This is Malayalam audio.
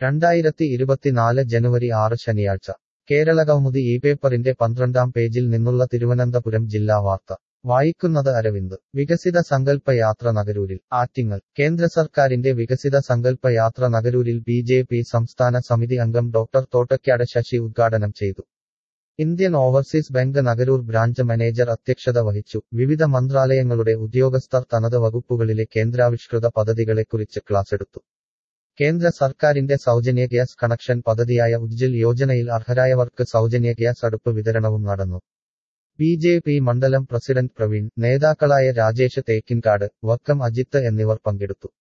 രണ്ടായിരത്തി ഇരുപത്തിനാല് ജനുവരി ആറ് ശനിയാഴ്ച കേരളകൗമുദി ഈ പേപ്പറിന്റെ പന്ത്രണ്ടാം പേജിൽ നിന്നുള്ള തിരുവനന്തപുരം ജില്ലാ വാർത്ത വായിക്കുന്നത് അരവിന്ദ് വികസിത സങ്കല്പ യാത്ര നഗരൂരിൽ ആറ്റിങ്ങൽ കേന്ദ്ര സർക്കാരിന്റെ വികസിത സങ്കല്പ യാത്ര നഗരൂരിൽ ബി ജെ പി സംസ്ഥാന സമിതി അംഗം ഡോക്ടർ തോട്ടയ്ക്കാട് ശശി ഉദ്ഘാടനം ചെയ്തു Indian Overseas Bank Nagaroor branch manager അധ്യക്ഷത വഹിച്ചു വിവിധ മന്ത്രാലയങ്ങളുടെ ഉദ്യോഗസ്ഥർ തനത് വകുപ്പുകളിലെ കേന്ദ്രാവിഷ്കൃത പദ്ധതികളെക്കുറിച്ച് ക്ലാസെടുത്തു കേന്ദ്ര സർക്കാരിന്റെ സൗജന്യ ഗ്യാസ് കണക്ഷൻ പദ്ധതിയായ ഉജ്ജൽ യോജനയിൽ അർഹരായവർക്ക് സൗജന്യ ഗ്യാസ് അടുപ്പ് വിതരണവും നടന്നു ബി ജെ പി മണ്ഡലം പ്രസിഡന്റ് പ്രവീൺ നേതാക്കളായ രാജേഷ് തേക്കിൻകാട് വക്കം അജിത്ത് എന്നിവർ പങ്കെടുത്തു